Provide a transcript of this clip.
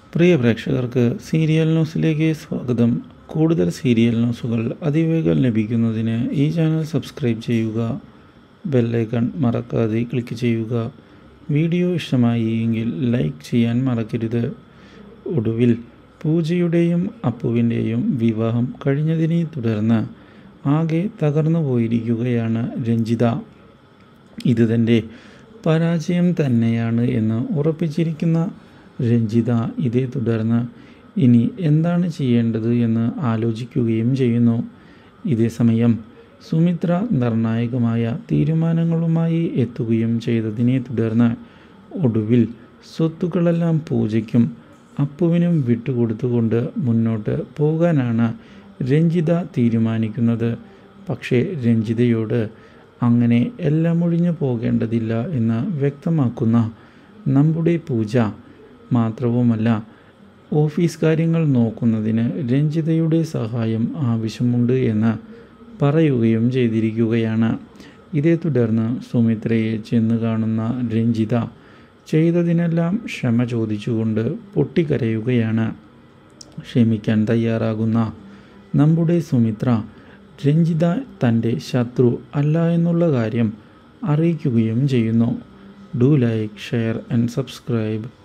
പ്രിയ പ്രേക്ഷകർക്ക് സീരിയൽ ന്യൂസിലേക്ക് സ്വാഗതം കൂടുതൽ സീരിയൽ ന്യൂസുകൾ അതിവേഗം ലഭിക്കുന്നതിന് ഈ ചാനൽ സബ്സ്ക്രൈബ് ചെയ്യുക ബെല്ലൈക്കൺ മറക്കാതെ ക്ലിക്ക് ചെയ്യുക വീഡിയോ ഇഷ്ടമായി എങ്കിൽ ലൈക്ക് ചെയ്യാൻ മറക്കരുത് ഒടുവിൽ പൂജയുടെയും അപ്പുവിൻ്റെയും വിവാഹം കഴിഞ്ഞതിനെ തുടർന്ന് ആകെ തകർന്നു പോയിരിക്കുകയാണ് രഞ്ജിത ഇത് തൻ്റെ പരാജയം തന്നെയാണ് എന്ന് ഉറപ്പിച്ചിരിക്കുന്ന രഞ്ജിത ഇതേ തുടർന്ന് ഇനി എന്താണ് ചെയ്യേണ്ടത് എന്ന് ആലോചിക്കുകയും ചെയ്യുന്നു ഇതേ സമയം സുമിത്ര നിർണായകമായ തീരുമാനങ്ങളുമായി എത്തുകയും ചെയ്തതിനെ തുടർന്ന് ഒടുവിൽ സ്വത്തുക്കളെല്ലാം പൂജയ്ക്കും അപ്പുവിനും വിട്ടുകൊടുത്തുകൊണ്ട് മുന്നോട്ട് പോകാനാണ് രഞ്ജിത തീരുമാനിക്കുന്നത് പക്ഷേ രഞ്ജിതയോട് അങ്ങനെ എല്ലാം ഒഴിഞ്ഞു പോകേണ്ടതില്ല എന്ന് വ്യക്തമാക്കുന്ന നമ്മുടെ പൂജ മാത്രവുമല്ല ഓഫീസ് കാര്യങ്ങൾ നോക്കുന്നതിന് രഞ്ജിതയുടെ സഹായം ആവശ്യമുണ്ട് എന്ന് പറയുകയും ചെയ്തിരിക്കുകയാണ് ഇതേ തുടർന്ന് സുമിത്രയെ ചെന്ന് കാണുന്ന രഞ്ജിത ചെയ്തതിനെല്ലാം ക്ഷമ ചോദിച്ചുകൊണ്ട് പൊട്ടിക്കരയുകയാണ് ക്ഷമിക്കാൻ തയ്യാറാകുന്ന നമ്മുടെ സുമിത്ര രഞ്ജിത തൻ്റെ ശത്രു അല്ല എന്നുള്ള കാര്യം അറിയിക്കുകയും ചെയ്യുന്നു do like share and subscribe